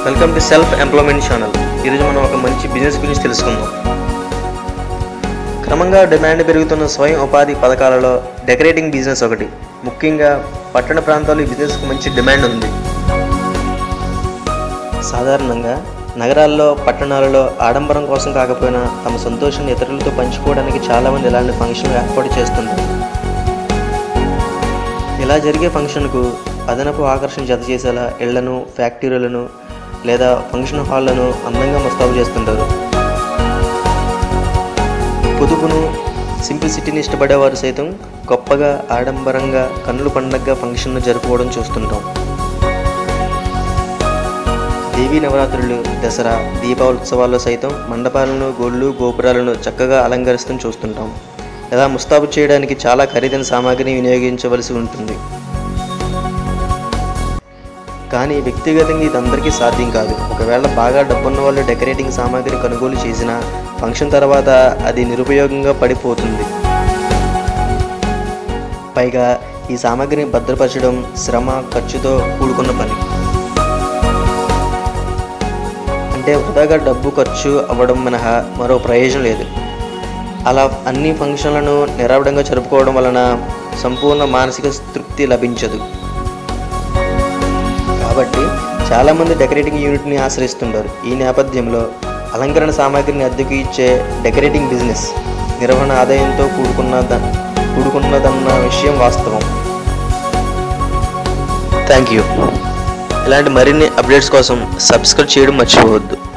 welcome to self employment channel ఈరోజు మనం ఒక మంచి బిజినెస్ గురించి తెలుసుకుందాం క్రమంగా డిమాండ్ పెరుగుతున్న స్వయం ఉపాధి పథకాలలో డెకరేటింగ్ బిజినెస్ ఒకటి ముఖ్యంగా పట్టణ ప్రాంతాల్లో ఈ బిజినెస్కి మంచి డిమాండ్ ఉంది సాధారణంగా నగరాల్లో పట్టణాలలో ఆడంబరం కోసం కాకపోయినా తమ సంతోషాన్ని ఇతరులతో పంచుకోవడానికి చాలామంది ఇలాంటి ఫంక్షన్లు ఏర్పాటు చేస్తుంటారు ఇలా జరిగే ఫంక్షన్కు అదనపు ఆకర్షణ జత చేసేలా ఇళ్లను ఫ్యాక్టరీలను లేదా ఫంక్షన్ హాళ్లను అందంగా ముస్తాబు చేస్తుంటారు పొదుపును సింప్లిసిటీని ఇష్టపడేవారు సైతం గొప్పగా ఆడంబరంగా కన్నుల పండగగా ఫంక్షన్ను జరుపుకోవడం చూస్తుంటాం దేవీ నవరాత్రులు దసరా దీపావళి ఉత్సవాల్లో సైతం మండపాలను గోళ్ళు గోపురాలను చక్కగా అలంకరిస్తూ చూస్తుంటాం ఇలా ముస్తాబు చేయడానికి చాలా ఖరీదైన సామాగ్రిని వినియోగించవలసి ఉంటుంది కానీ వ్యక్తిగతంగా ఇది అందరికీ సాధ్యం కాదు ఒకవేళ బాగా డబ్బున్న వాళ్ళు డెకరేటింగ్ సామాగ్రిని కొనుగోలు చేసినా ఫంక్షన్ తర్వాత అది నిరుపయోగంగా పడిపోతుంది పైగా ఈ సామాగ్రిని భద్రపరచడం శ్రమ ఖర్చుతో కూడుకున్న పని అంటే వృధాగా డబ్బు ఖర్చు అవ్వడం మినహా మరో ప్రయోజనం లేదు అలా అన్ని ఫంక్షన్లను నిరావిడంగా జరుపుకోవడం వలన సంపూర్ణ మానసిక తృప్తి లభించదు కాబట్టి చాలామంది డెకరేటింగ్ యూనిట్ని ఆశ్రయిస్తుంటారు ఈ నేపథ్యంలో అలంకరణ సామాగ్రిని అద్దెకు ఇచ్చే డెకరేటింగ్ బిజినెస్ నిర్వహణ ఆదాయంతో కూడుకున్న కూడుకున్నదన్న విషయం వాస్తవం థ్యాంక్ యూ ఇలాంటి మరిన్ని అప్డేట్స్ కోసం సబ్స్క్రైబ్ చేయడం మర్చిపోవద్దు